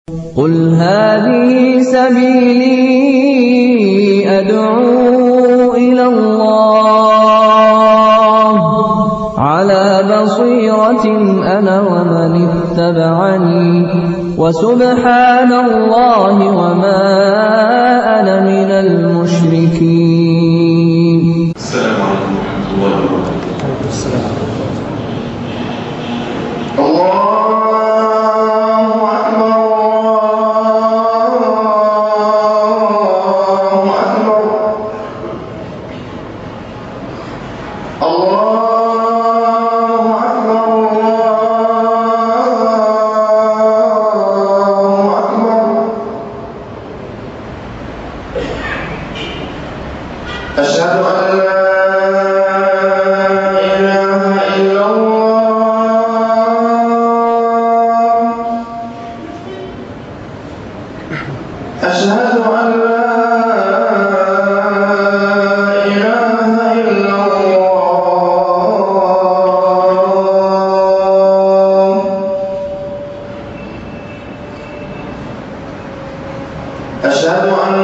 قُلْ هَٰذِهِ سَبِيلِي أَدْعُو إِلَى اللَّهِ ۚ عَلَىٰ بَصِيرَةٍ أَنَا وَمَنِ اتَّبَعَنِي ۖ وَسُبْحَانَ اللَّهِ وَمَا أَنَا مِنَ الْمُشْرِكِينَ السلام عليكم ورحمة الله وبركاته أشهد أن لا إله إلا الله أشهد أن لا إله إلا الله أشهد أن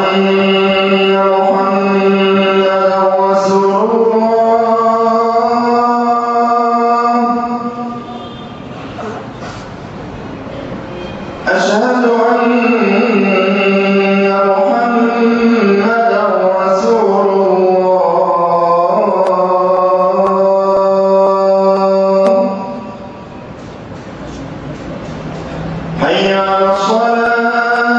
محمدا رسول الله أشهد أن محمدا رسول الله حي على الصلاة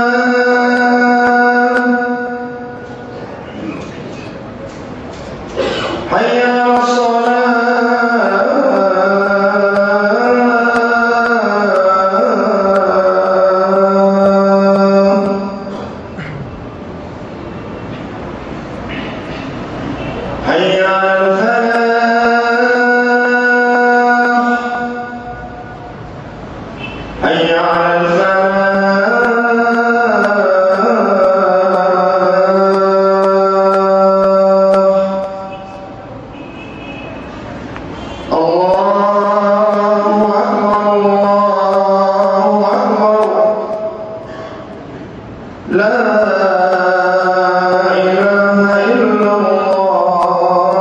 حي على الصلاة حي على الفلاح حي على الفلاح الله أكبر الله أكبر لا إله إلا الله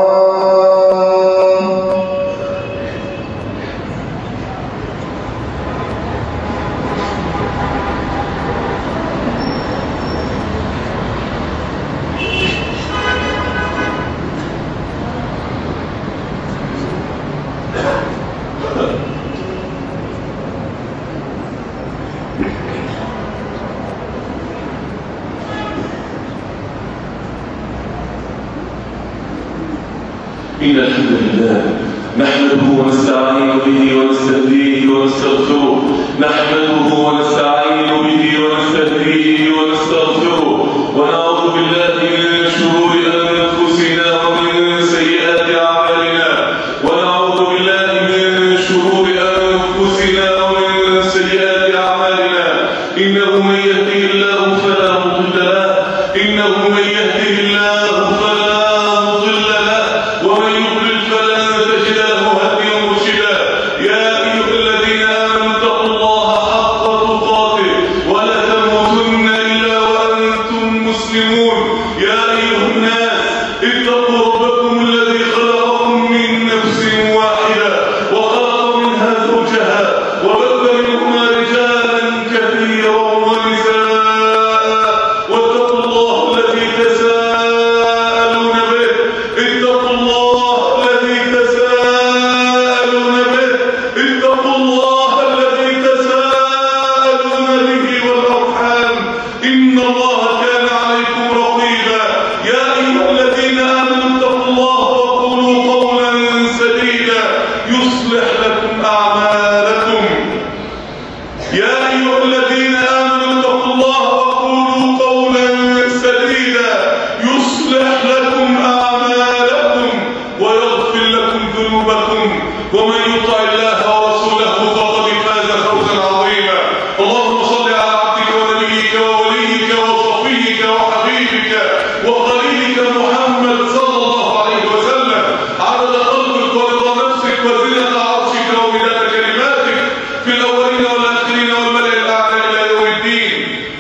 إن الحمد لله نحمده ونستعين به ونستهديه ونستغفره نحمده ونستعين به ونستهديه ونستغفره ونعوذ بالله من شرور أنفسنا ومن سيئات أعمالنا ونعوذ بالله من شرور أنفسنا ومن سيئات أعمالنا إنه من يهده الله فلا مضل له إنه من يهده الله فلا مضل له ومن يضلل فلن تجد له هاديا مرشدا يا أيها الذين آمنوا اتقوا الله حق تقاته ولا تموتن إلا وأنتم مسلمون يا أيها الناس اتقوا ربكم الذي خلقكم من نفس واحدة وخلق منها زوجها وبث منهما رجالا كثيرا ونساء واتقوا الله الذي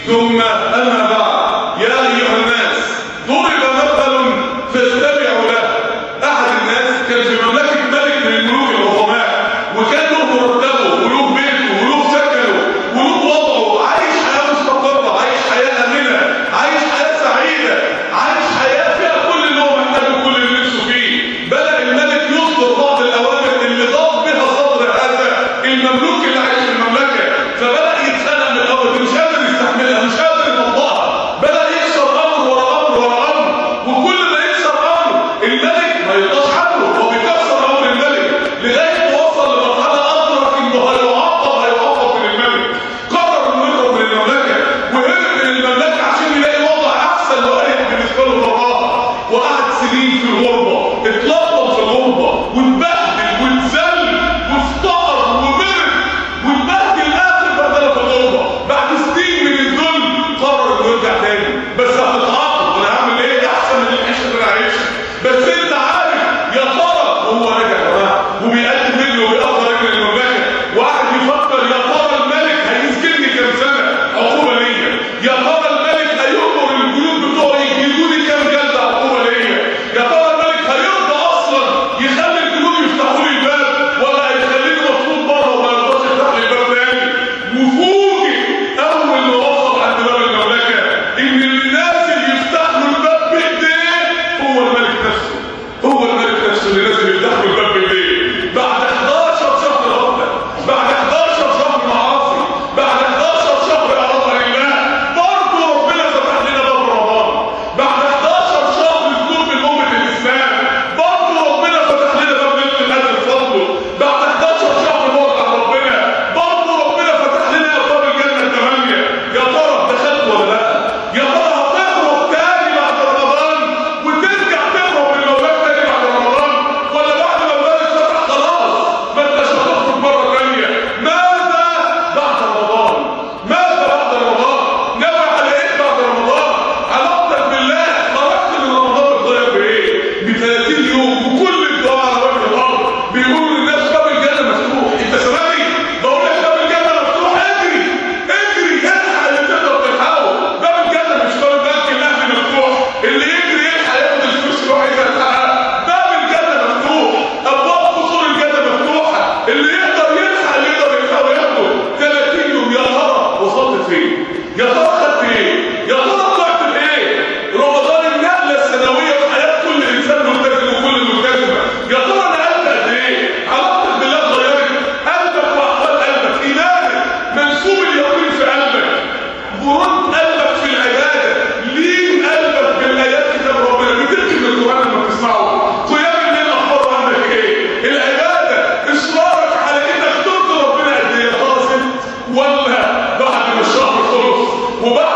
ثم أما بعد يا أيها الناس ضرب مثل فاستمعوا له أحد الناس كان في مملكة ملك من الملوك العظماء وكان له مرتبه وله بيته وله سكنه وله وضعه عايش حياة مستقرة عايش حياة آمنة عايش حياة سعيدة عايش حياة فيها كل اللي هو محتاجه وكل اللي نفسه فيه بدأ الملك يصدر بعض الأوامر اللي ضاق بها صدر هذا المملوك اللي عايش في المملكة فبدأ يتخانق من الأول مش قادر يستحملها مش قادر يطبقها بدأ يكسر أمر ورا أمر ورا أمر وكل ما يكسر أمر الملك ما يرضاش عنه هو بيكسر أمر الملك لغاية ما وصل لمرحلة أدرك إنه هيعاقب هيعاقب من الملك قرر إنه يهرب من المملكة وهرب من المملكة عشان يلاقي وضع أحسن وأريح بالنسبة له براها وقعد سنين في الغربة اتلطم في الغربة واتبهدل واتذل وافتقر ومرض واتبهدل آخر بهدلة في الغربة بعد سنين من الذل قرر إنه يرجع تاني بس هتتعاقب وأنا هعمل إيه أحسن من العيشة اللي أنا عايشها بس أنت عارف يا ترى هو راجع يا جماعة وبيقدم رجله وبيقطع رجل المملكة وقاعد يفكر يا ترى الملك هيسجنني كام سنة عقوبة ليا يا ترى الملك هيؤمر الجنود بتوعه يجيبوني كام جلدة عقوبة ليا يا ترى الملك هيرضى أصلا يخلي الجنود يفتحوا لي الباب ولا هيخليني مطلوب بره وما يرضاش يفتح لي الباب تاني وفوجئ أول ما وصل عند باب المملكة إن الناس اللي يفتح له الباب بإيديه هو الملك نفسه هو الملك نفسه اللي لازم يفتح له الباب بإيديه بعد 11 شهر غفلة بعد 11 شهر معاصي بعد 11 شهر إعراض عن الله برضه ربنا فتح لنا باب رمضان بعد 11 شهر سلوك من أمة الإسلام برضه ربنا فتح لنا باب ليلة القدر بفضله بعد 11 شهر بعد عن ربنا برضه ربنا فتح لنا أبواب الجنة الثمانية يا ترى دخلت ولا لا؟ يا ترى هتهرب تاني بعد رمضان وترجع تهرب من المملكة تاني بعد رمضان ولا بعد ما الملك فتح خلاص ما انتش هتخرج مرة تانية ماذا بعد رمضان؟ ماذا بعد رمضان؟ ناوي على ايه بعد رمضان؟ علاقتك بالله خرجت من رمضان بتضيع بايه؟ ب 30 يوم وكل الدعاء على وجه الارض بيقولوا للناس باب الجنة مفتوح انت سامعني؟ بقول لك باب الجنة مفتوح اجري اجري الحق اللي تقدر تلحقه باب الجنة مش باب البنك الاهلي مفتوح اللي يجري يلحق ياخد الفلوس اللي هو عايز يلحقها باب الجنة مفتوح ابواب قصور الجنة مفتوحة اللي يقدر يلحق اللي يقدر يلحقه ياخده 30 يوم يا ترى وصلت فين؟ يا ترى خدت ايه؟ يا ترى طلعت بايه؟ رمضان النقلة السنوية في حياة كل انسان ملتزم وكل ملتزمة يا ترى نقلت قد ايه؟ علاقتك بالله اتغيرت قلبك واحوال قلبك ايمانك منسوب اليقين في قلبك برد قلبك في العبادة لين قلبك بالايات كتاب ربنا بتبكي من القرآن لما بتسمعه قيام الليل اخباره عندك ايه؟ العبادة اصرارك على انك ترضي ربنا قد ايه؟ خلاص انت ولا بعد ما الشهر خلص وبعد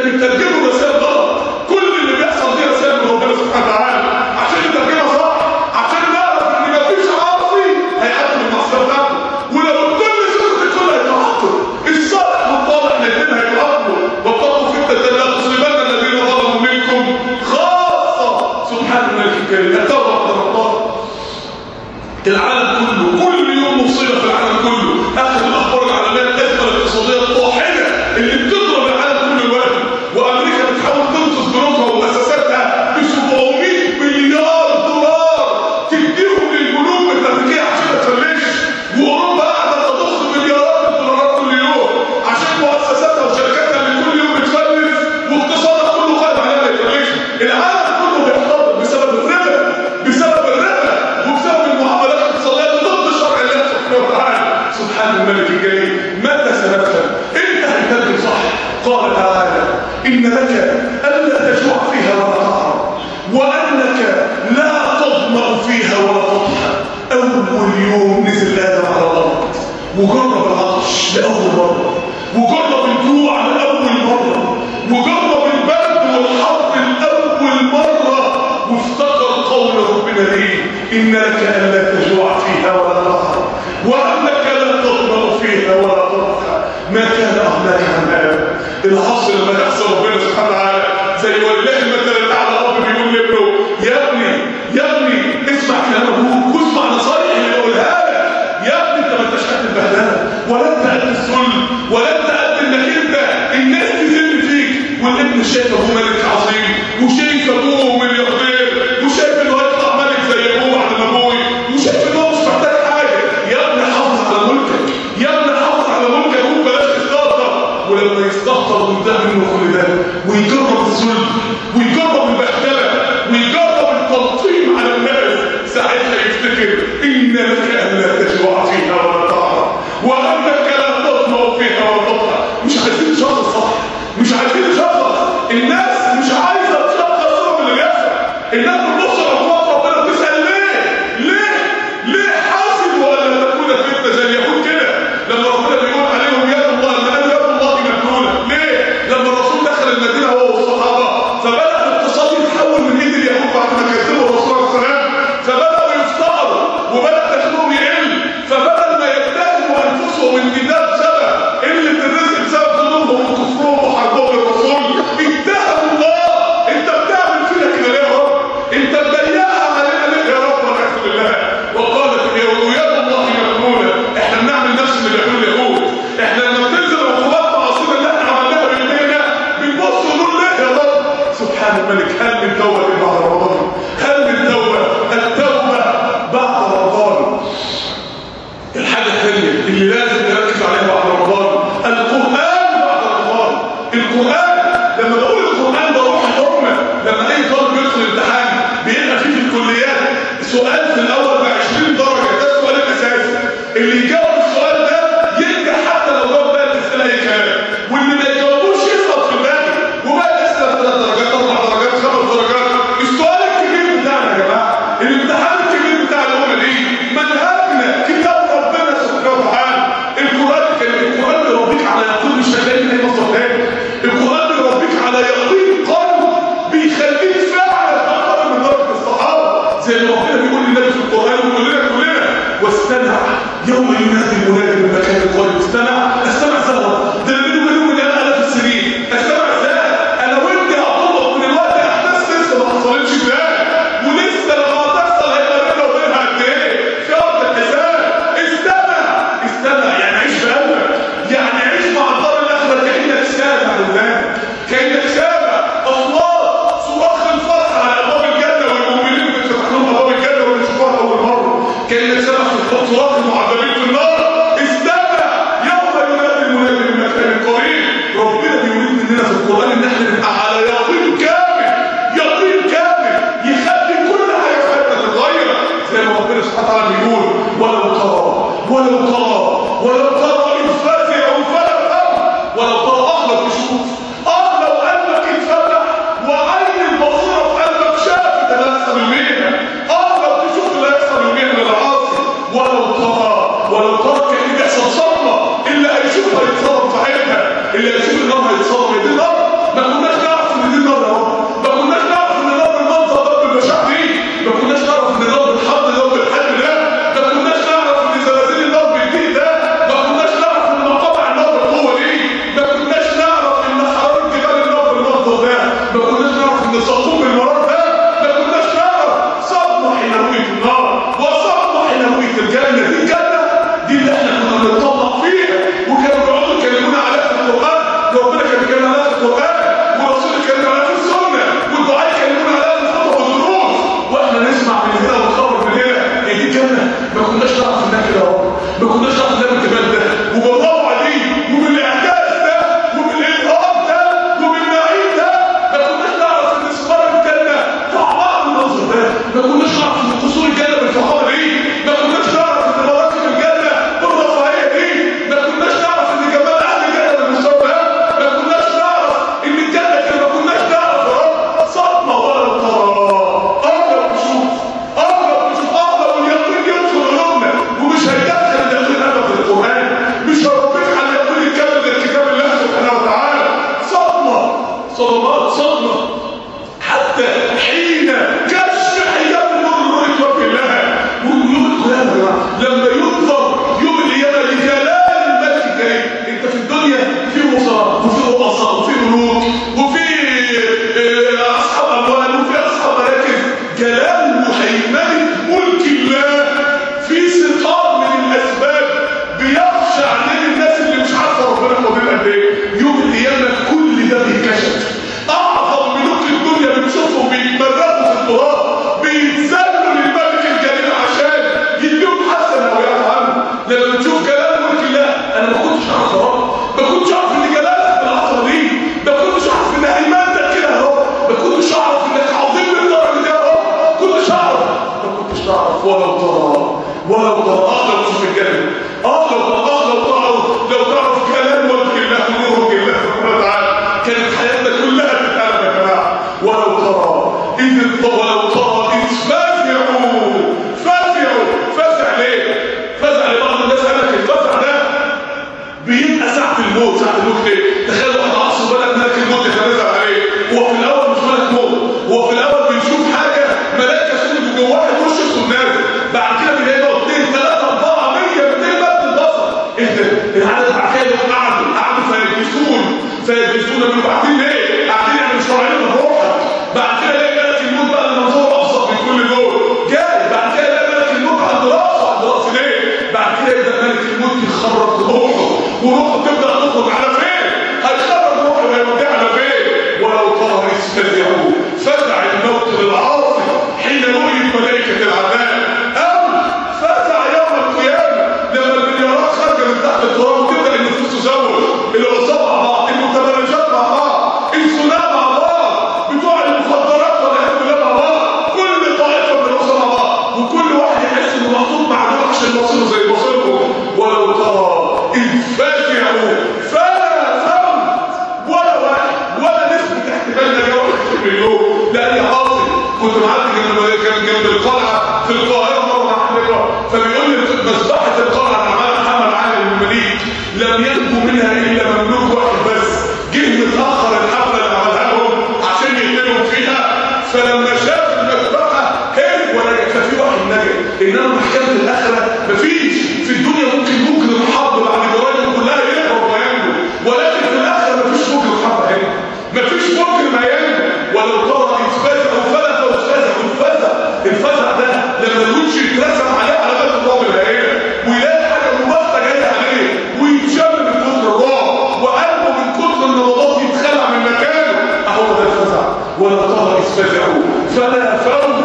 بتترجموا رسائل غلط كل اللي بيحصل دي رسائل من ربنا سبحانه وتعالى عشان نترجمها صح عشان نعرف ان مفيش عاصي هيعدي من المعصيه بتاعته ولو كل سنه الكل هيتعاقب الصالح والطالح الاثنين هيتعاقبوا واتقوا فتنه لا تصيبن الذين ظلموا منكم خاصه سبحان الملك الكريم التوبه قدر الله العالم كله كل يوم مصيبه في العالم كله اخر الاخبار العالميه الازمه الاقتصاديه الطاحنه اللي بتضرب العالم كله دلوقتي وامريكا بتحاول تنقذ بنوكها ومؤسساتها ب 700 مليار دولار تديهم للبنوك الامريكيه عشان ما تفلش واوروبا قاعده تضخ مليارات الدولارات كل يوم عشان مؤسساتها وشركاتها اللي كل يوم بتفلس واقتصادها كله قائم عليها ما يفلش العالم كله بيحتضر بسبب الربا بسبب الربا وبسبب المعاملات الاقتصاديه اللي ضد شرع الله سبحانه وتعالى سبحان الملك الجليل متى سنفهم انت هتترجم صح قال تعالى ان لك الا تجوع فيها ولا تعرى وانك لا تظمأ فيها ولا تضحى اول يوم نزل ادم على الارض وجرب العطش لاول مره وجرب الجوع لاول مره وجرب البرد والحر لاول مره وافتكر قول ربنا ليه ان لك الا تجوع فيها ولا تضحى وانك لا تظمأ فيها ولا تضحى ما كان اغناك عن هذا العصر لما يحصل ربنا سبحانه وتعالى زي ولله المثل الاعلى رب بيقول لابنه يا ابني يا ابني اسمع كلام ابوك واسمع نصايح اللي بقولها لك يا ابني انت ما انتش قد البهدله ولا انت قد الذل ولا انت قد انك انت الناس تذل فيك والابن شايف ابوه ملك عظيم وشايف ابوه ملياردير وشايف انه هيطلع ملك زي ابوه بعد ما ابوه وشايف ان هو مش محتاج حاجه يا ابني حافظ على ملكك يا ابني حافظ على ملكك ابوك بلاش تستهتر ولما يستهتر وينتهي منه كل ده ويجرب الذل ويجرب البهدله ويجرب التلطيم على الناس ساعتها يفتكر ان لك الا تجوع فيها ولا تعرى وانك لا تظمأ فيها ولا تضحى مش عايزين شخص صح مش عايزين شخص الناس مش عايزه تشخص سبب اللي بيحصل الناس بتبص لحكومات ربنا بتسال ليه؟ ليه؟ ليه حاسب ولا تكون فتنه زي اليهود كده لما ربنا بيقول عليهم يد الله ما قال يد الله ممدوده ليه؟ لما الرسول دخل المدينه هو والصحابه فبدا الاقتصاد يتحول من ايد اليهود بعد ما كذبوا الرسول عليه السلام فبداوا يفتقروا وبدا دخلهم يقل فبدل ما يتهموا انفسهم ان ده بسبب قله الرزق بسبب ذنوبهم وكفرهم وحربهم للرسول اتهموا الله انت بتعمل فينا كده ليه يا رب؟ انت مضيقها علينا ليه يا رب والعياذ بالله وقالت اليهود يد الله مغلوله احنا بنعمل نفس اللي بيعملوا اليهود احنا لما بتنزل عقوبات معاصينا اللي احنا عملناها بايدينا بنبص ونقول ليه يا رب سبحان الملك هل من توبه بعد رمضان هل من توبه التوبه بعد رمضان الحاجة الثانية اللي لازم نركز عليها بعد رمضان القرآن بعد رمضان القرآن لما بقول القرآن ده روح الأمة لما أي طالب يدخل امتحان بيبقى فيه في الكليات سؤال في الأول ب 20 درجة ده السؤال الأساسي اللي يجاوب السؤال ده ينجح حتى لو جاوب بقى الأسئلة أي كلام واللي ما يجاوبوش يسقط في الباقي وبقى يسقط ثلاث درجات أربع درجات خمس درجات السؤال الكبير بتاعنا يا جماعة الامتحان الكبير بتاع الأمة دي منهجنا كتاب ربنا سبحانه وتعالى القرآن الكريم القرآن بيربيك على يقين مش هتلاقي من أي مصدر تاني القرآن بيربيك على يقين قلب بيخليك فعلا تقرب من درجة الصحابة زي ما ربنا بيقول للنبي في القرآن ويقول لنا كلنا واستمع يوم ينادي المنادي من مكان القريب استمع استمع سهرة ده اللي بينه وبينه مليان آلاف السنين استمع ازاي انا وانت هتطلق من الوقت احداث لسه ما حصلتش ازاي ولسه لما هتحصل هيبقى بيننا وبينها قد ايه في ارض الحساب استمع استمع يعني عيش في قلبك يعني عيش مع الدار الاخره كانك سامع لله كانك سامع اصوات صراخ الفرح على ابواب الجنه والمؤمنين بتفتح لهم ابواب الجنه ويشوفوها اول مره كانك سامع في صراخ المعذبين في النار استمع يوم ينادي المنادي من مكان قريب ربنا بيريد مننا في القران ان احنا نبقى على يقين كامل يقين كامل يخلي كل حاجه في حياتنا تتغير زي ما ربنا سبحانه وتعالى بيقول ولو ترى ولو ترى ولو ترى اذ فزعوا فلا امر ولو ترى اهلك تشوف اه لو قلبك اتفتح وعين البصيره في قلبك شافت اللي هيحصل يوميها اه لو تشوف اللي هيحصل يوميها من العاصي ولو ترى ولو ترى كان بيحصل صدمه اللي هيشوفها يتصرف في حياتها يبقى ساعه الموت ساعه الموت ايه تخيل واحد عصر بدأ ملك الموت يتنازل عليه هو في الاول مش ملك موت هو في الاول بنشوف حاجه ملاك يشد جواه وش اسمه نازل بعد كده بنلاقي له 2 3 4 100 200 مد البصر ايه ده العدد بعد كده قعدوا قعدوا فيلبسون فيلبسون من بعدين ليه قاعدين يعني مش طالعين من روحك بعد كده الاقي ملك الموت بقى المنظور ابسط من كل دول جاي بعد كده الاقي ملك الموت عند راسه عند راسه ليه بعد كده يبدا ملك الموت يخرج روحه وروحه تبدا تخرج على فين هيخرج روحه ويوديها على فين ولو ترى إذ فزعوا فزع الموت للعاصي حين رؤيت ملائكه العذاب او فزع يوم القيامه لما المليارات خارجه من تحت التراب وتبدا النفوس تزوج العصابه مع بعض المتبرجات مع بعض الثناء مع بعض بتوع المخدرات والعياذ بالله مع بعض كل طائفه من العصابه مع بعض وكل واحد يحس انه محطوط مع دول عشان يوصله زي مصيرهم ولو ترى اذ فزعوا فلا فوت ولا واحد ولا نسبه احتمال ده يوم مليون لا يا حاصل كنت معدي جنب كان جنب القلعه في القاهره مره مع حضرتك فبيقول لي مذبحه القلعه اللي عملها محمد علي المماليك لم ينجو منها الا مملوك واحد بس جه متاخر الحفله اللي عملها لهم عشان يقتلهم فيها فلما شاف المذبحه هرب ولا ففي واحد نجا انما محكمه الاخره مفيش في الدنيا ممكن ممكن الحرب بعد جرائم كلها يهرب وينجو ولكن في الاخره مفيش ممكن الحرب هنا مفيش ممكن ما ينجو ولو ترى اذ فزعوا فلا فزعوا الفزع الفزع ده لما الوش يترسم عليه علامات الرعب الهائله ويلاقي حاجه مباشره جايه عليه ويتشم من كتر الرعب وقلبه من كتر النبضات يتخلع من مكانه اهو ده الفزع ولو ترى اذ فزعوا فلا فوت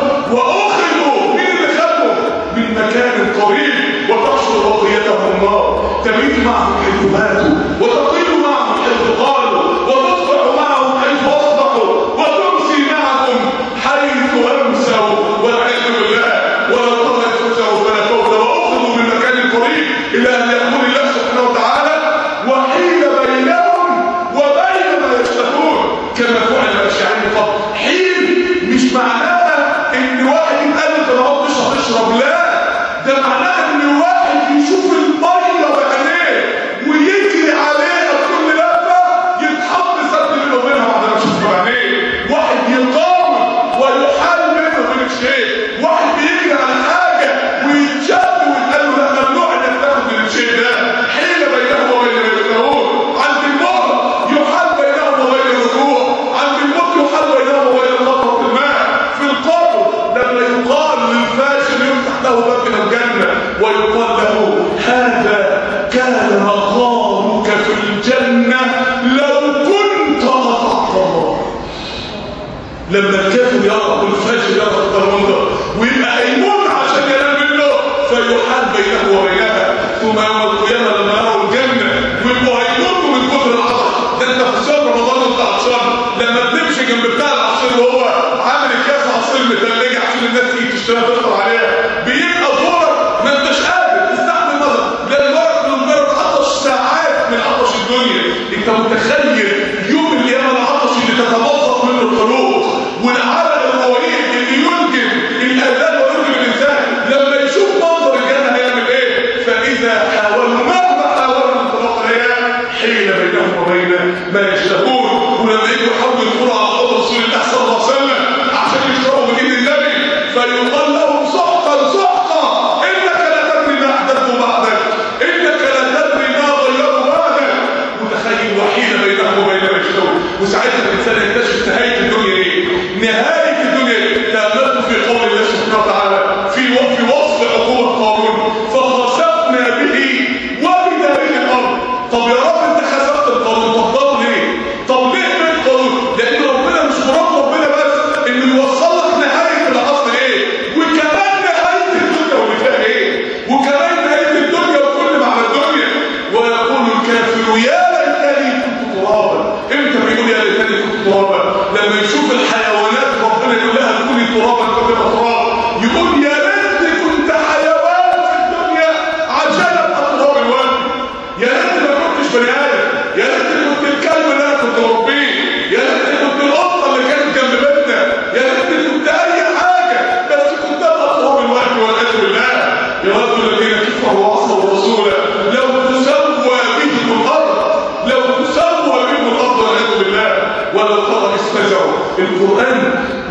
واخذوا مين اللي خدهم من مكان قريب وتحشر بقيتهم النار تبيت معهم حيث ماتوا وتطير معهم حيث قالوا وتصبح معهم حيث اصبحوا وتمسي معهم حيث امسوا والعياذ بالله ولو ترى اذ فزعوا فلا فوت واخذوا من مكان قريب الى ان يقول الله سبحانه وتعالى وحيل بينهم وبين ما يشتهون كما فعل الاشاعره قبل حين مش معناها ان واحد يتقال انت ما عدتش هتشرب لا ده معناها ان واحد يشوف الميه بعينيه ويجري عليها كل لفه يتحط سد بينه وبينها بعد ما يشوف بعينيه واحد يقاوم ويحال بينه وبين الشيء واحد بيجري على حاجه ويتشد ويتقال له لا ممنوع انك تاخد من الشيء ده حيل بينهم وبين ما يكرهون عند الموت يحال بينهم وبين الرجوع عند الموت يحال بينهم وبين نظره الماء في القبر لما يقال للفاشل يفتح له باب من الجنه ويقال له هذا كان مقامك في الجنه لو كنت اطعت الله لما الكافر يرى والفاجر يرى القانون ده ويبقى هيموت عشان ينال منه فيحال بينه وبينها ثم يوم القيامه لما يروا الجنه ويبقوا هيموتوا من كتر العطش ده انت في شهر رمضان انت عطشان لما بتمشي جنب بتاع العصير وهو عامل الكاس عصير متلجه عشان الناس تيجي تشتري تفطر عليها بيبقى زورك ما انتش قادر تستحمل نظر لان مرض من مجرد عطش ساعات من عطش الدنيا انت متخيل يوم القيامه العطش اللي تتبسط منه القلوب والعرق الرهيب اللي يلجم الاذان ويلجم الانسان لما يشوف منظر الجنه هيعمل ايه فاذا حاولوا مهما حاولوا انطلاق الايام حيل بينهم وبين ما يشتهون ولما يجوا يحاولوا يدخلوا على حوض رسول الله صلى الله عليه وسلم عشان يشربوا من ايد النبي فيقال لهم سحقا سحقا انك لا تدري ما احدثوا بعدك انك لا تدري ما غيروا بعدك متخيل وحيل بينهم وبين ما يشتهون وساعتها الانسان يكتشف نهايه الدنيا ايه نهايه الدنيا ايه تاملت في قول الله سبحانه وتعالى في في وصف عقوبه قارون فخسفنا به وبداره الارض طب يا رب انت خسفت القارون طب ضل ليه طب ليه من قارون لان ربنا مش مراد ربنا بس انه يوصل لك نهايه الاصل ايه وكمان نهايه الدنيا واللي فيها ايه وكمان نهايه الدنيا وكل ما على الدنيا ويقول الكافر يا ليتني كنت ترابا امتى بيقول يا ليتني كنت ترابا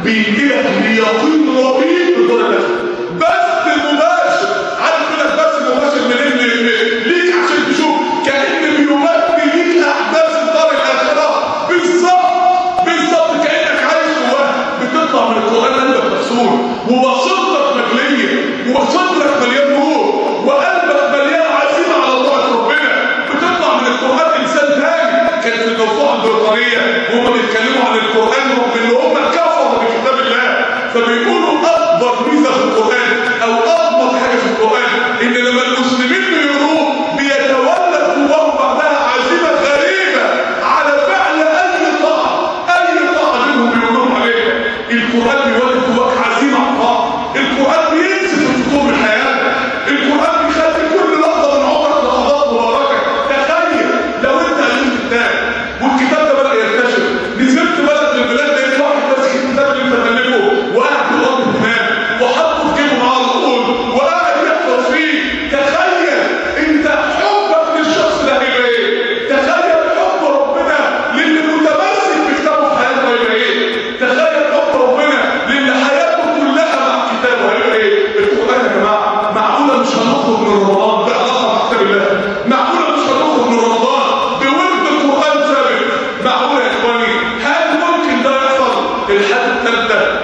بينقلك ليقين رهيب بدون الاخره بس مباشر عارف يقول لك بس مباشر منين ل- ل- ليك عشان تشوف كان بيمثل ليك احداث الدار الاخره بالظبط بالظبط كانك عايش جواه بتطلع من القران قلبك مكسور وبصيرتك مغليه وبصيرتك مليان نور وقلبك مليان عزيمه على طاعه ربنا بتطلع من القران انسان تاني كان في الموضوع البريطانيه وهم بيتكلموا عن القران رغم ان هم كفروا بكتاب الله فبيقولوا اكبر ميزه في القران او اكبر حاجه في القران ان لما المسلمين بيقروه بيتولد جواهم بعدها عزيمه غريبه على فعل اي طاعه اي طاعه منهم بيقولون عليها القران بيولد جواك عزيمه على الطاعه القران بينسف خطوب الحياه القران بيخلي كل لحظه من عمرك لحظات مباركه تخيل لو انت قريت كتاب والكتاب ده بدا ينتشر نزلت بلد من البلاد لقيت واحد ماسك الكتاب اللي انت مالكه وقاعد بيقرا الامام وحاطه في جيبه معاه الرسول وقاعد يحفظ فيه تخيل انت حبك للشخص ده هيبقى ايه؟ تخيل حب ربنا للي متمسك بكتابه في حياته هيبقى ايه؟ تخيل حب ربنا للي حياته كلها مع كتابه هيبقى ايه؟ القران يا جماعه معقوله مش هنخرج من رمضان بعلاقه مع كتاب الله معقوله مش هنخرج من رمضان بورد القران ثابت معقوله يا اخواني هل ممكن ده يحصل الحاله الثالثه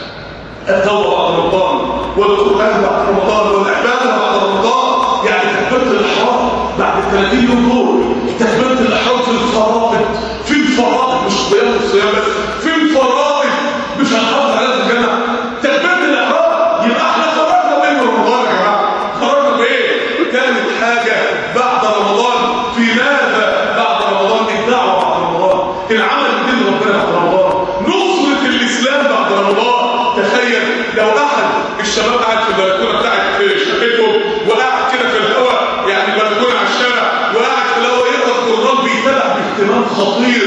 التوبه بعد رمضان والقران بعد رمضان والعباده بعد رمضان يعني تكبيره الاحرام بعد ال 30 يوم دول تكبيره الاحرام في الفرائض في الفرائض مش صيام الصيام بس في الفرائض مش هنحافظ عليها في الجنه تكبيره الاحرام يبقى احنا خرجنا من رمضان يا جماعه خرجنا بايه؟ كانت حاجه بعد رمضان في ماذا بعد رمضان الدعوه بعد رمضان العمل بدين ربنا بعد رمضان نصرة الإسلام بعد رمضان تخيل لو أحد الشباب قاعد في البلكونة بتاعت شقته وقاعد كده في الهواء يعني البلكونة على الشارع وقاعد في الهواء يقرأ القرآن بيتابع باهتمام خطير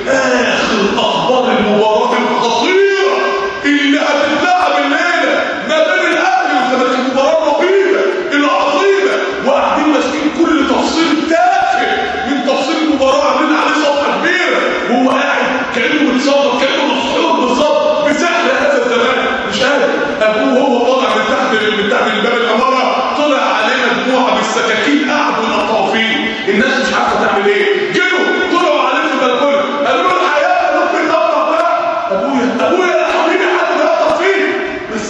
آخر أخبار المباراة الخطيرة اللي هتتلعب الليلة ما بين الأهلي والزمالك المباراة الرهيبة العظيمة وقاعدين ماسكين كل تفصيل تافه من تفصيل المباراة عاملين عليه صفحة كبيرة وهو قاعد كأنه متصور كأنه مسحور بالظبط بسحر هذا الزمان مش قادر أبوه وهو طالع من تحت من تحت من باب العمارة طلع عليه مجموعة بالسكاكين قعدوا يقطعوا فيه الناس مش عارفة تعمل إيه جروا طلعوا عليه في البلكونة قالوا له الحياة قالوا بيتقطع بقى أبويا أبويا يا حبيبي حد بيقطع فيه بس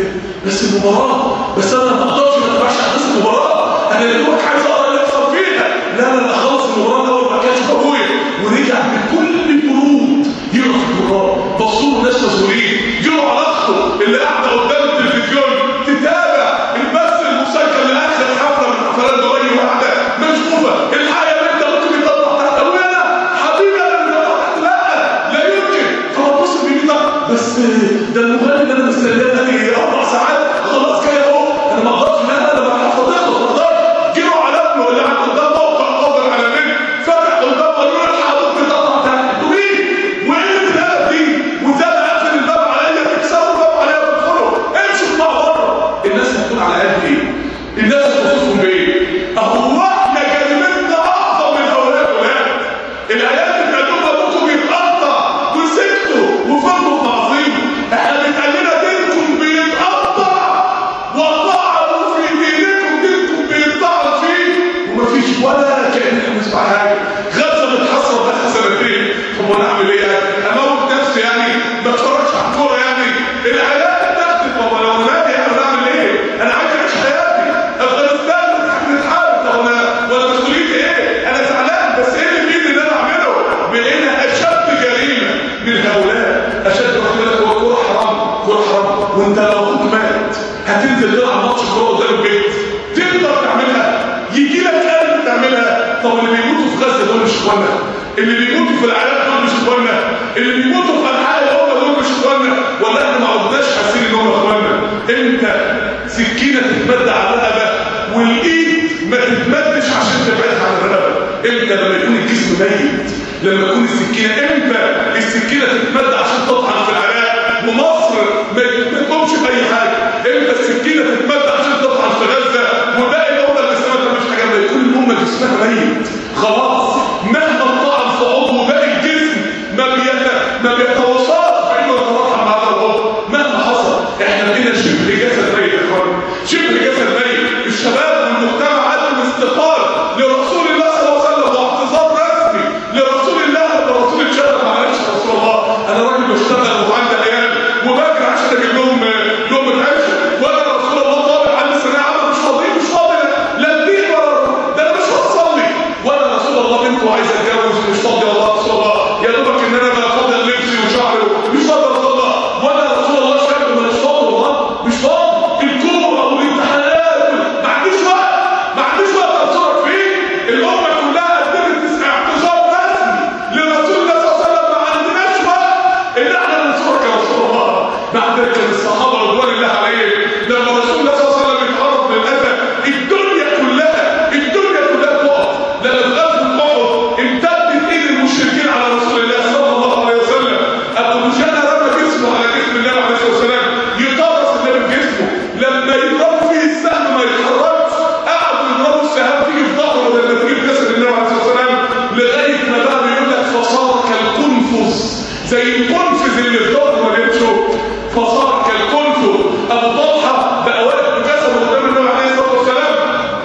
بس المباراة بس أنا ما أقدرش ما أتبعش أحداث المباراة أنا يا دوبك عايز أقرأ اللي يحصل فيها لا لا لا خلص المباراة الأول ما كانش أبويا ورجع بكل البرود يقرأ في المباراة بصوا له ناس مسؤولين جروا على أخته اللي قاعدة قدام التلفزيون تتابع البث المسجل لآخر حفلة من حفلات دبي واحدة مشغوفة الحقيقة اللي أنت قلت بيطلع تحت أبويا أنا حبيبي أنا اللي بطلع تحت لا لا يمكن فبص بيطلع بس ده المغني اللي أنا مستناه بقالي أربع ساعات خلاص كده أهو أنا ما أقدرش لا أنا ما حفظتش ما أقدرش جروا على ابنه اللي قاعد قدام موقع قادر على النت فتح قدام قالوا له الحق ابوك بيطلع تحت انتوا مين؟ وايه الكلام دي؟ وده انا قافل الباب عليا تكسروا الباب عليا وتدخلوا امشوا اطلعوا بره الناس هتكون على قد ايه؟ الناس هتوصفهم بايه؟ اهو احنا كلمتنا اعظم من هؤلاء الاولاد العيال بتعلموا ابوكم يتقطع وسكتوا وفضلوا تعظيم احنا بيتقال لنا دينكم بيتقطع وطعنوا في دينكم دينكم بيطعن فيه ومفيش ولا كان بنسمع حاجه غزه بتحصل بقى سنتين طب وانا اعمل ايه يعني؟ اموت نفسي يعني ما اتفرجش على الكوره يعني العيال بتاعتي طب انا ولادي انا بعمل ايه؟ انا عايز اعيش حياتي افغانستان بتحارب طب انا وانا مسؤوليتي ايه؟ انا زعلان بس ايه اللي في ايدي ان انا اعمله؟ بقينا اشد جريمه من هؤلاء اشد واحد يقول لك هو الكوره حرام كوره حرام وانت لو اخوك مات هتنزل تلعب ماتش كوره قدام البيت تقدر تعملها يجي لك قلب تعملها طب اللي بيموتوا في غزه دول مش اخوانا اللي بيموتوا في العراق دول مش اخوانا اللي بيموتوا في انحاء اوروبا دول مش اخوانا ولا احنا ما عدناش حاسين ان هم اخوانا انت سكينه تتمد على الرقبه والايد ما تتمدش عشان تبعدها عن الرقبه امتى لما يكون الجسم ميت لما يكون السكينه امتى السكينه تتمد عشان تطعن في العراق ومصر ما تقومش باي حاجه امتى السكينه تتمد عشان تطعن في غزه وباقي الامه الاسلاميه ما فيش حاجه ما يكون الامه جسمها ميت خلاص مهما طعن في عضو باقي الجسم ما بيت ما بيتواصلش بانه يتراحم مع هذا العضو زي القنفذ اللي في ظهره ما يمشوا فصار كالقنفذ ابو طلحه بقى واقف بجسده قدام النبي عليه الصلاه والسلام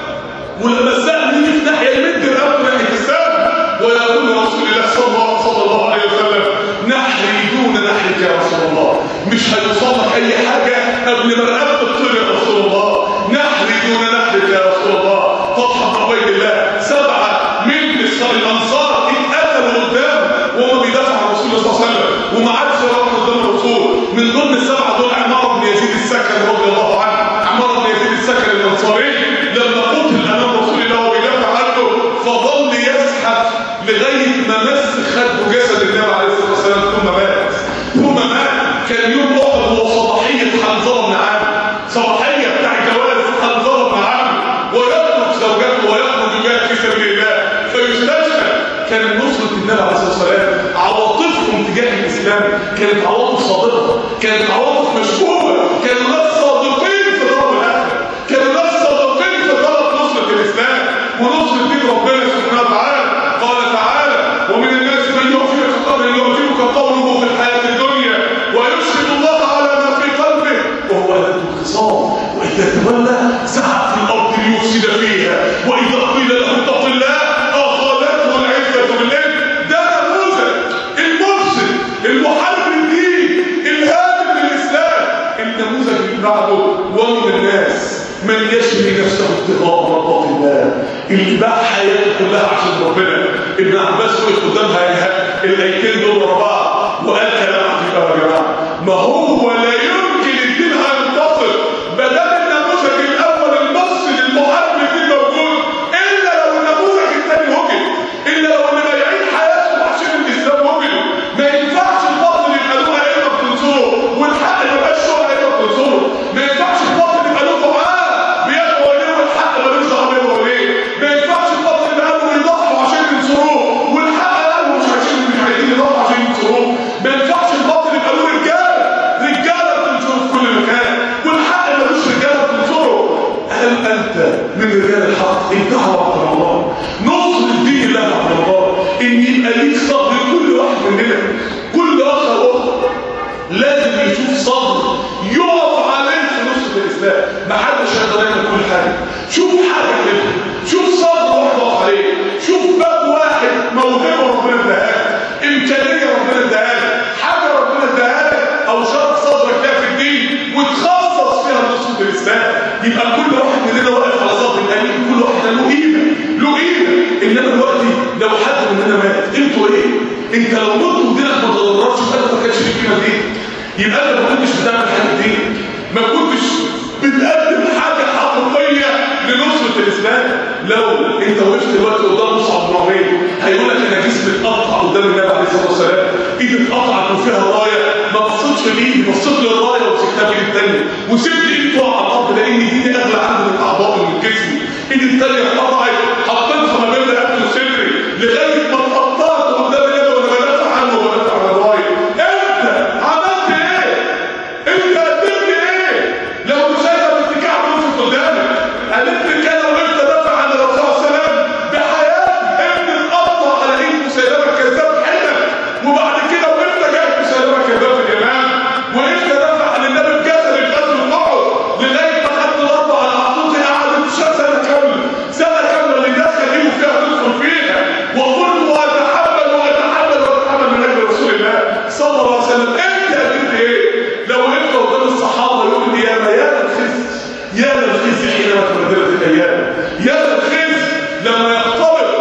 ولما السهم يجي في ناحيه يمد الامر ناحيه السهم ويقول رسول الله صلى الله صلى الله عليه وسلم نحري دون نحرك يا رسول الله مش هيوصل لك اي حاجه قبل ما رقبتك تطير يا رسول الله نحري دون نحرك يا رسول الله طلحه بن عبيد الله سبعه من الانصار اتقتلوا قدام وهم بيدافعوا عن رسول الله صلى الله عليه وسلم وما عادش يروحوا قدام الرسول من ضمن السبعه دول عمار بن يزيد السكن رضي الله عنه عمار بن يزيد السكن الانصاري لما قتل امام رسول الله وهو بيدافع عنه فظل يزحف لغايه ما مس خده جسد النبي عليه الصلاه والسلام ثم مات ثم مات كان يوم احد هو صباحيه حنظله بن عامر صباحيه بتاع الجواز حنظله بن عامر ويترك زوجته ويخرج يجاهد في سبيل الله فيستشهد كان نصرة النبي عليه الصلاة والسلام عواطفهم تجاه الإسلام كانت عواطف صادقة كانت عواطف مشكوكة كانوا ناس صادقين في ضرب الأهل كانوا ناس صادقين في طلب نصرة الإسلام ونصرة دين ربنا سبحانه وتعالى قال تعالى ومن الناس من يعجبك قوله يعجبك قوله في الحياة الدنيا ويشهد الله على ما في قلبه وهو ألد الخصام وإذا تولى سعى في الأرض ليفسد فيها وإذا قيل له اتق الله أخذته العزة بالله ده نموذج المفسد المحارب للدين الهادم للإسلام النموذج اللي بعده ومن الناس من يشري نفسه ابتغاء مرضات الله اللي باع حياته كلها عشان ربنا ابن عباس وقف قدامها الايتين دول ورا بعض وقال كلام عجيب قوي يا جماعه ما هو لا يمكن الدين هينتصر ما دام النموذج الاول المفسد المحارب للدين موجود الا لو النموذج الثاني وجد الا لو اللي بايعين حياتهم عشان الاسلام وجدوا ما ينفعش الباطل يبقى له ائمه بتنصره والحق ما يبقاش له ائمه بتنصره ما ينفعش الباطل يبقى له دعاء بيدعوا عليه والحق ملوش دعوه بيدعوا عليه ما ينفعش الباطل يبقى له يضحوا عشان ينصروه والحق قالوا مش عايزين مش عايزين يضحوا عشان ينصروه ما ينفعش الباطل يبقى له رجاله رجاله بتنصره في كل مكان والحق ملوش رجاله بتنصره هل انت من رجال الحق انتهى عبد الله نصر الدين الله عبد الله ان يبقى ليك صبر كل واحد مننا كل اخ واخت لازم يشوف صبر يقف عليه في نصرة الإسلام ما حدش يقدر يعمل كل حاجة شوف حاجة كده شوف صبر واحد يقف عليه شوف باب واحد موهبة ربنا اداها لك إمكانية ربنا اداها لك حاجة ربنا اداها لك أو شرط صدرك فيها في الدين وتخصص فيها نصرة الإسلام يبقى كل واحد مننا واقف على صدر الأمين كل واحد له قيمة له قيمة إنما دلوقتي لو حد مننا مات انتوا إيه؟ انت لو مت ودينك ما تضررش فانت ما كانش ليك قيمه دي يبقى انت ما كنتش بتعمل حاجه دي ما كنتش بتقدم حاجه حقيقيه لنصره الاسلام لو انت وقفت دلوقتي قدام مصعب بن عمير هيقول لك انا جسمي اتقطع قدام النبي عليه الصلاه والسلام ايدي اتقطعت وفيها رايه ما بصيتش لايدي بصيت للرايه ومسكتها بايدي الثانيه وسبت ايدي تقع على الارض لان ايدي اغلى عندي من اعضاء من جسمي ايدي الثانيه اتقطعت حطيتها ما بين رقبتي وصدري لغايه ما اتقطعت قدام النبي وانا بدافع عنه وبدافع عن الرايه انت عملت ايه؟ انت قدمت ايه؟ لو مسيطر اتكاع بنفسك قدامك قالت لي كده وانت دافع عن الرسول صلى الله عليه وسلم بحياه ابن اتقطع على ايد مسيلمه الكذاب حلم وبعد كده وانت جايب مسيلمه الكذاب في اليمن وانت دافع عن النبي بجسد الغزو بتاعه لغايه ما خدت الارض على عطوتي قعدت سنه كامله سنه كامله اللي الناس يجيبوا فيها تدخل فيها وقلت واتحمل واتحمل واتحمل من اجل رسول الله صلى الله عليه وسلم انت قدمت ايه؟ لو انت قدام الصحابه يقول لي يا ما يا الخزي يا الخزي حينما تبدلت الايام يا الخزي لما يختلط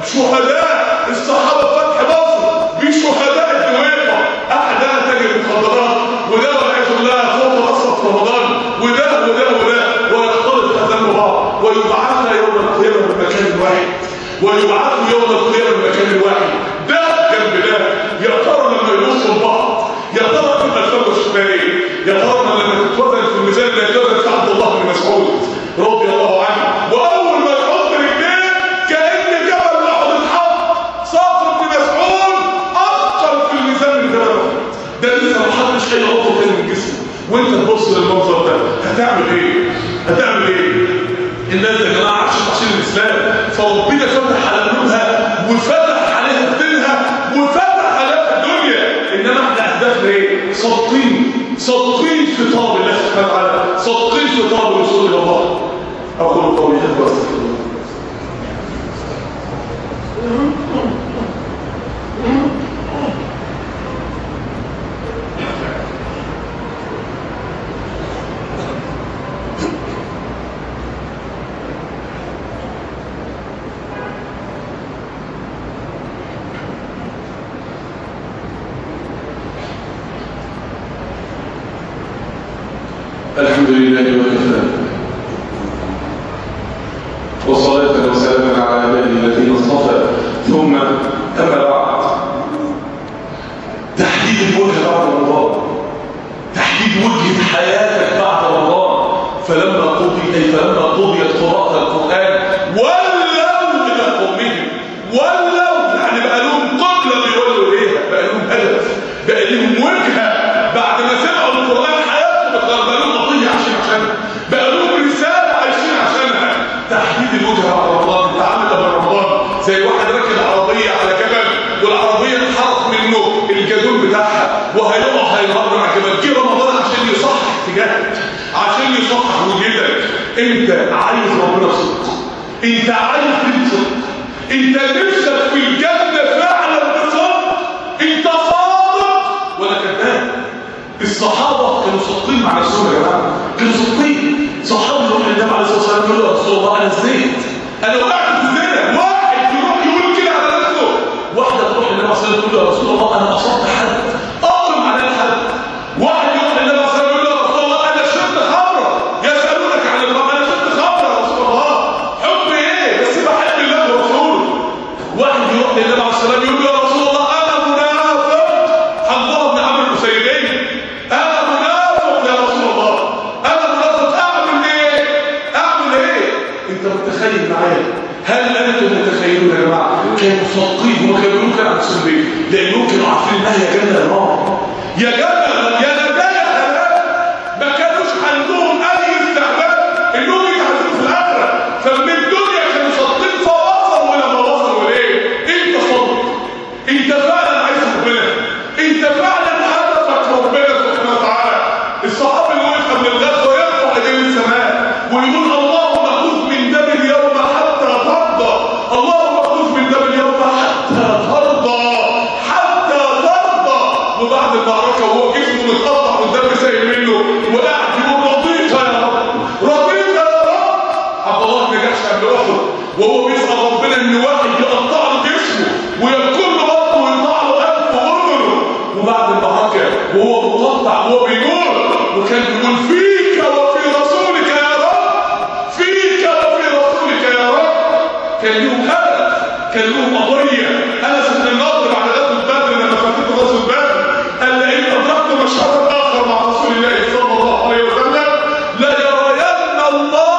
شهداء الصحابه فتح مصر بشهداء الدويقه احداها تاجر المخدرات وده والعياذ بالله فوق اصلا في رمضان وده وده وده ويختلط اذان بعض ويبعثنا يوم القيامه من مكان واحد ويبعثوا يوم القيامه من مكان واحد ده جنب ده يا ترى لما يبصوا لبعض يا ترى تبقى الفرق شكلها ايه؟ يا ترى لما تتوزن في الميزان اللي يتوزن في عبد الله بن مسعود رضي الله عنه واول ما يحط رجليه كان جبل احد اتحط صافر بن مسعود اثقل في الميزان من جبل احد ده لسه ما حطش اي عضو تاني من جسمه وانت تبص للمنظر ده هتعمل ايه؟ هتعمل ايه؟ الناس يا جماعه عاشت عشان الاسلام فربنا فتح على قلوبها وفتح عليها في دينها وفتح عليها في الدنيا انما اقول قولي هذا واستغفر الله الحمد لله وكفى وصلاة وسلاما على عباده الذين اصطفى ثم أما بعد تحديد الوجه بعد رمضان تحديد وجهة حياتك بعد رمضان فلما قضي أي فلما قضيت قراءة القرآن ولوا إلى قومهم ولوا يعني بقى لهم قبلة بيولوا إليها بقى لهم هدف بقى لهم وجهة بعد ما سمعوا القرآن حياتهم بقى لهم قضية عشان عشانها بقى لهم رسالة عايشين عشانها تحديد الوجهة بعد رمضان انت عامل ده رمضان زي واحد راكب عربية على جبل والعربية اتحرق منه الجدول بتاعها وهيقع هينهار مع جبل جه رمضان عشان يصحح اتجاهك عشان يصحح وجهك انت عايز ربنا صدق انت عايز دين صدق انت نفسك في الجنة فعلا بصدق انت صادق ولا كذاب الصحابة كانوا صادقين مع نفسهم يا جماعة كانوا صادقين صحابة يروح للنبي عليه الصلاة والسلام يقول له يا رسول الله أنا زنيت أنا وقعت في الزنا واحد يروح يقول كده على نفسه واحدة تروح للنبي عليه الصلاة والسلام تقول له يا رسول الله أنا أصبت حد أقرم على الحد واحد يروح للنبي عليه الصلاة والسلام يقول له يا رسول الله أنا شربت خمرة يسألونك عن الخمر أنا شربت خمرة يا رسول الله حب إيه بس بحب الله ورسوله واحد يروح للنبي عليه الصلاة والسلام يقول له يا رسول الله أنا منافق حنظله بن عمرو الحسيني انا منافق يا رسول الله انا منافق اعمل ايه اعمل ايه انت متخيل معايا هل انتم متخيلون يا جماعه كانوا صادقين وما كانوا يقولوا كده عن نفسهم ليه لانهم كانوا عارفين انها يا جنه يا نار يا جنه يا نجاه يا هلاك ما كانوش عندهم اي استعداد انهم يتعذبوا في الاخره فمن الدنيا كانوا صادقين فوصلوا الى ما وصلوا اليه انت صادق انت فعلا عايز ربنا انت فعلا هدفك ربنا سبحانه وتعالى الصحابي اللي وقف قبل الغزوه يرفع ايديه للسماء ويقول اللهم خذ من دم اليوم حتى ترضى اللهم خذ من دم اليوم حتى ترضى حتى ترضى وبعد المعركه وهو جسمه متقطع والدم سايل منه وقاعد يقول رضيت يا رب رضيت يا رب عبد الله بن جحش قبل احد وهو بيسال ربنا ان واحد يقطع له جسمه ويبكر له بطنه ويقطع له انفه واذنه وبعد المعركه وهو مقطع وهو بيقول وكان بيقول فيك وفي رسولك يا رب فيك وفي رسولك يا رب كان لهم هدف كان لهم قضيه انس بن النضر بعد غزوه بدر لما فاتته غزوه بدر قال لئن ادركت مشهدا اخر مع رسول الله صلى الله عليه وسلم ليرين الله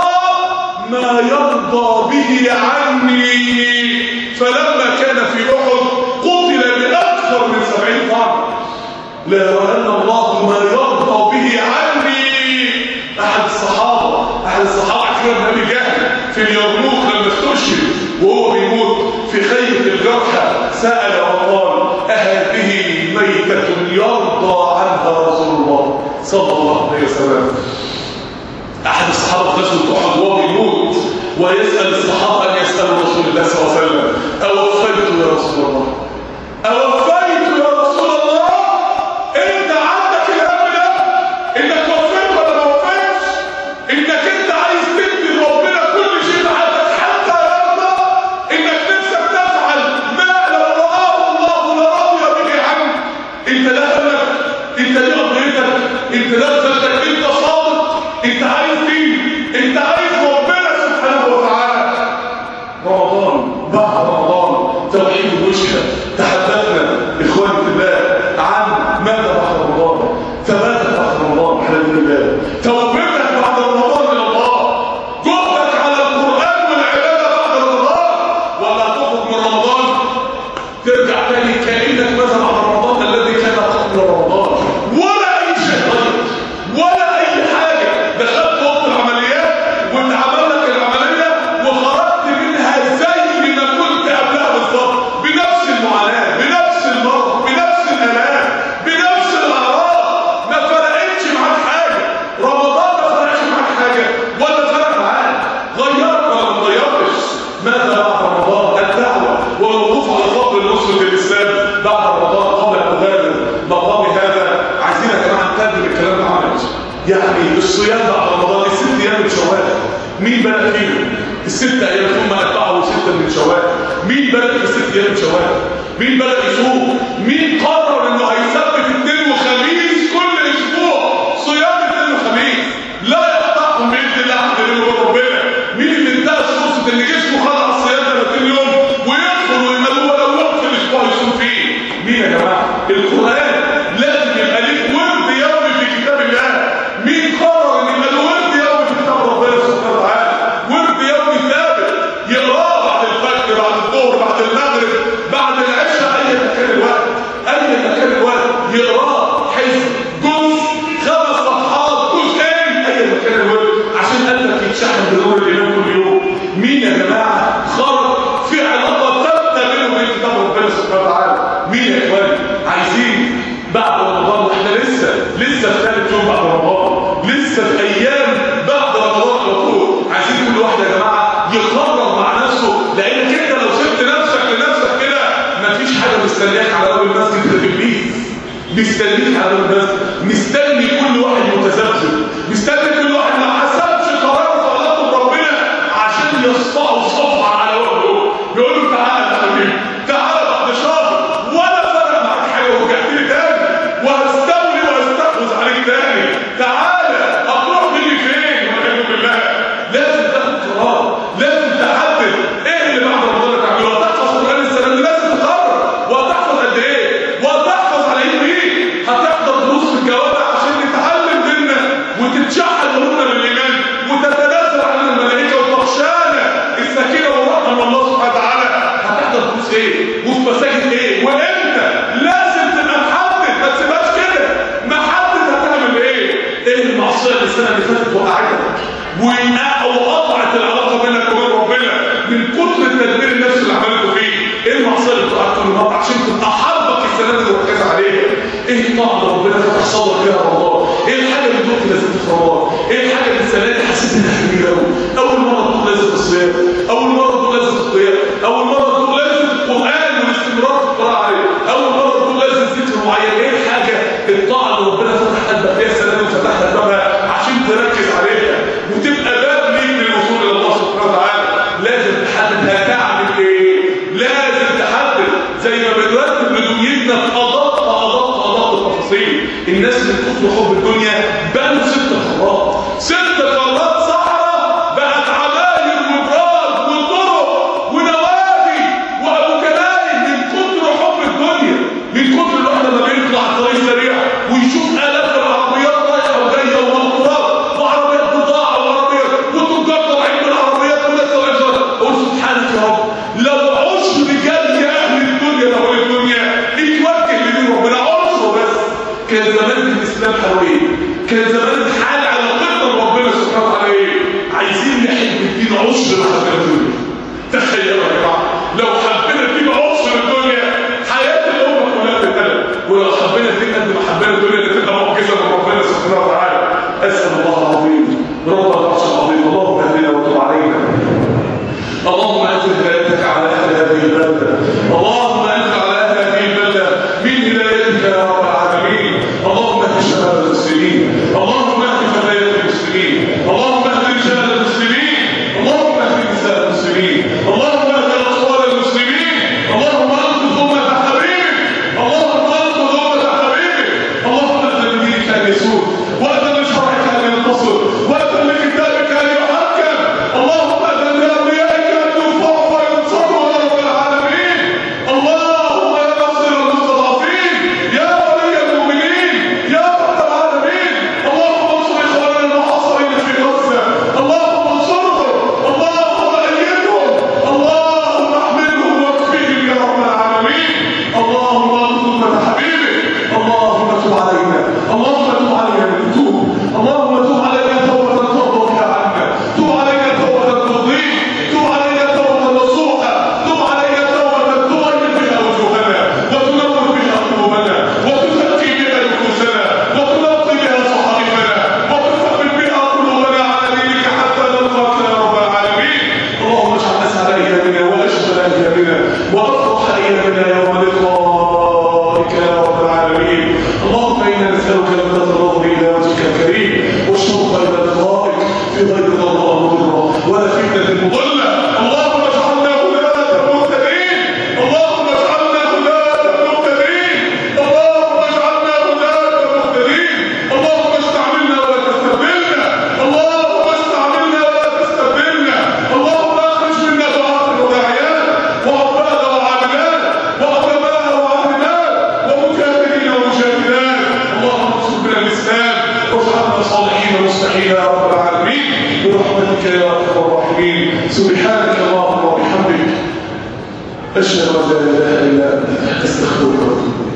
ما يرضى به عني فلما كان في احد قتل باكثر من سبعين ضعف لا يرين الله ما يرضى به عني احد الصحابه احد الصحابه عكرمه بن ابي جهل في اليرموك لما استشهد وهو بيموت في خيمه الجرحى سال وقال اهذه ميته يرضى عنها رسول الله صلى الله عليه وسلم احد الصحابه في غزوه احد وهو بيموت ويسال الصحابه ان يسالوا رسول الله صلى الله عليه وسلم اوفيت يا رسول الله اوفيت يا رسول الله انت عندك الهم ده انك وفيت ولا ما وفيتش انك انت عايز تدي لربنا كل شيء عندك حتى يرضى انك نفسك تفعل ما لو رآه الله لرضي به عنه انت ده همك انت دي قضيتك انت ده رسالتك انت صادق انت عايز دين انت عايز ربنا سبحانه وتعالى رمضان بعد رمضان توحيد المشكله الصيام بعد رمضان الست ايام من شوال مين بدأ فيهم الست ايام ثم اتبعه سته من شوال مين بدأ في الست ايام من شوال مين بدأ يصوم مين قرر انه هيثبت اثنين وخميس كل اسبوع صيام اثنين وخميس لا يقطعهم باذن الله عند ربنا مين اللي انتهى فرصه ان جسمه خلع الصيام 30 يوم ويدخل ويملوه ولو يوم في الاسبوع يصوم فيه مين يا جماعه القران لازم يبقى ليك ورد يومي في كتاب الله مين قرر ان يبقى له ورد يومي في كتاب ربنا سبحانه وتعالى ورد يومي ثابت يقراه بعد الفجر بعد الظهر بعد المغرب بعد العشاء اي مكان الوقت اي مكان الوقت يقراه حزب جزء خمس صفحات جزئين اي مكان الوقت عشان قلبك يتشحن بنور الايمان كل يوم مين يا جماعه خرج في علاقه ثابته بينه وبين كتاب ربنا سبحانه وتعالى مين يا اخواني عايزين بعد رمضان واحنا لسه لسه في ثالث يوم بعد رمضان لسه في ايام بعد رمضان على طول عايزين كل واحد يا جماعه يقرر مع نفسه لانك انت لو سبت نفسك لنفسك كده مفيش حاجه مستنياك على اول المسجد غير ابليس مستنيك على اول المسجد مستني كل واحد متذبذب مستني كل واحد ما حسبش قرار في علاقته بربنا عشان يصفعه صفعه على وجهه يقول له تعالى يا حبيبي تعالى بعد شهر ولا فرق معاك حاجه ورجعت لي تاني وهستولي وهستحوذ عليك تاني تعالى هتروح مني فين والعياذ بالله لازم تاخد قرار لازم تحدد ايه اللي بعد رمضان تعمله وهتحفظ قران السنه دي لازم تقرر وهتحفظ قد ايه وهتحفظ على ايد مين هتحضر دروس في الجوامع عشان تتعلم ديننا وتتشحن قلوبنا بالايمان وتتنزل علينا الملائكه وتخشانا السكينه والرحمه من الله سبحانه وتعالى هتحضر دروس ايه وفي مساجد ايه وامتى لازم تبقى محدد ما تسيبهاش كده محدد هتعمل ايه ايه المعصيه اللي السنه اللي فاتت وقعتك وقطعت العلاقه بينك وبين ربنا من كتر التدبير النفسي اللي عملته فيه ايه المعصيه اللي بتقعد كل مره عشان تبقى حربك السنه دي وركز عليها ايه الطاعه اللي ربنا فتح صدرك فيها رمضان ايه الحاجه اللي دلوقتي لازم في رمضان ايه الحاجه اللي السنه دي حسيت انها جميله قوي اول مره تقول لازم الصيام اول مره تقول لازم القيام اول مره تقول لازم القران والاستمرار في القراءه عليه اول مره تقول لازم ذكر معين ايه الحاجه الطاعه اللي ربنا فتح قلبك فيها السنه دي وفتح بابها عشان تركز عليها وتبقى باب ليك للوصول الى الله سبحانه وتعالى لازم تحدد هتعمل ايه لازم تحدد زي ما بنرتب لدنيتنا في ادق ادق ادق التفاصيل الناس من كتر حب الدنيا بقوا ست قارات ست قارات صحراء بقت عماير وابراج وطرق ونوادي وابو كلام من كتر حب الدنيا من كتر الواحد لما بيطلع الطريق سريع ويشوف الاف العربيات رايحه وجايه ومنقورات وعربيات بضاعه وعربيات وتجار طالعين من العربيات وناس طالعين قول سبحانك يا رب لو عشر رجال يا اهل الدنيا لو الدنيا اتوجه لدين ربنا عنصر بس كان زمان الاسلام حلوين كان زمان حال على قدر ربنا سبحانه وتعالى ايه عايزين نحب الدين عشر حبنا الدنيا تخيلوا يا جماعه لو حبينا الدين عشر الدنيا حياه الامه كلها تتقلب ولو حبينا الدين قد ما حبينا الدنيا تبقى معجزه من ربنا سبحانه وتعالى اسال الله العظيم رب العرش العظيم اللهم اهدنا وتب علينا اللهم انزل هدايتك على اهل هذه البلده اللهم انزل على اهل هذه البلده من هدايتك يا رب العالمين اللهم اهد شباب المسلمين اللهم الصالحين يا رب العالمين برحمتك يا ارحم الراحمين سبحانك اللهم وبحمدك اشهد ان لا اله الا انت استغفرك واتوب إليك